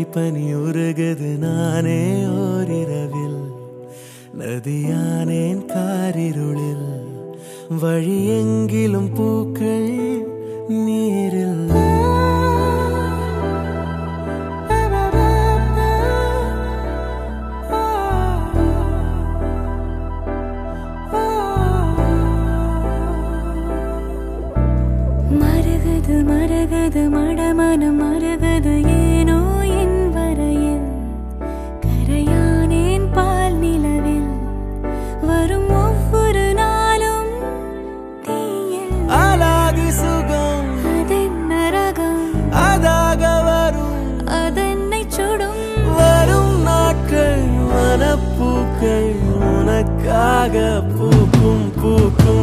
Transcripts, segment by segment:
பனி உருகுது நானே ஓரிரவில் நதியானேன் காரிருளில் வழி எங்கிலும் பூக்கள் நீரில் மருகுது மருகுது மடமனம் மருகுது ஏனோ என் வரையில் கரையானேன் பால் நிலவில் வரும் ஒவ்வொரு நாளும் தீயில் அலாதி சுகம் அதென்ன ரகம் அதாக வரும் அதென்னை சுடும் வரும் நாட்கள் மனப்பூக்கள் உனக்காக பூக்கும் பூக்கும்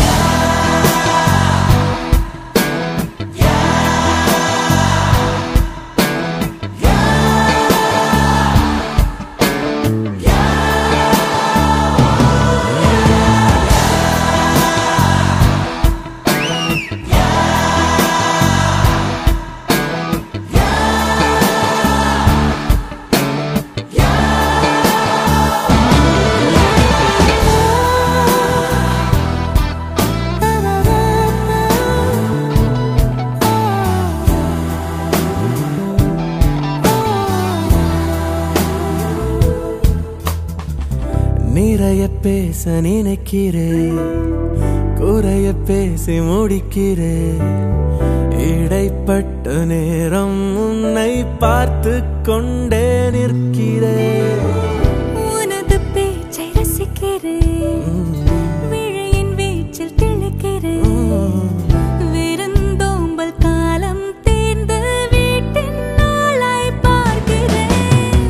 நிறைய பேச நினைக்கிறேன் குறைய பேசி முடிக்கிறேன் இடைப்பட்ட நேரம் உன்னை பார்த்து கொண்டே நிற்கிறேன் உனது பேச்சை ரசிக்கிறேன் விழியின் வீச்சில் திளைக்கிறேன் விருந்தோம்பல் காலம் தேர்ந்து வீட்டின் நாளாய் பார்க்கிறேன்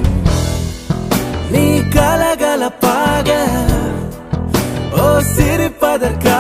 நீ கலகலப்பாக ஓ சிரிப்பதற்காக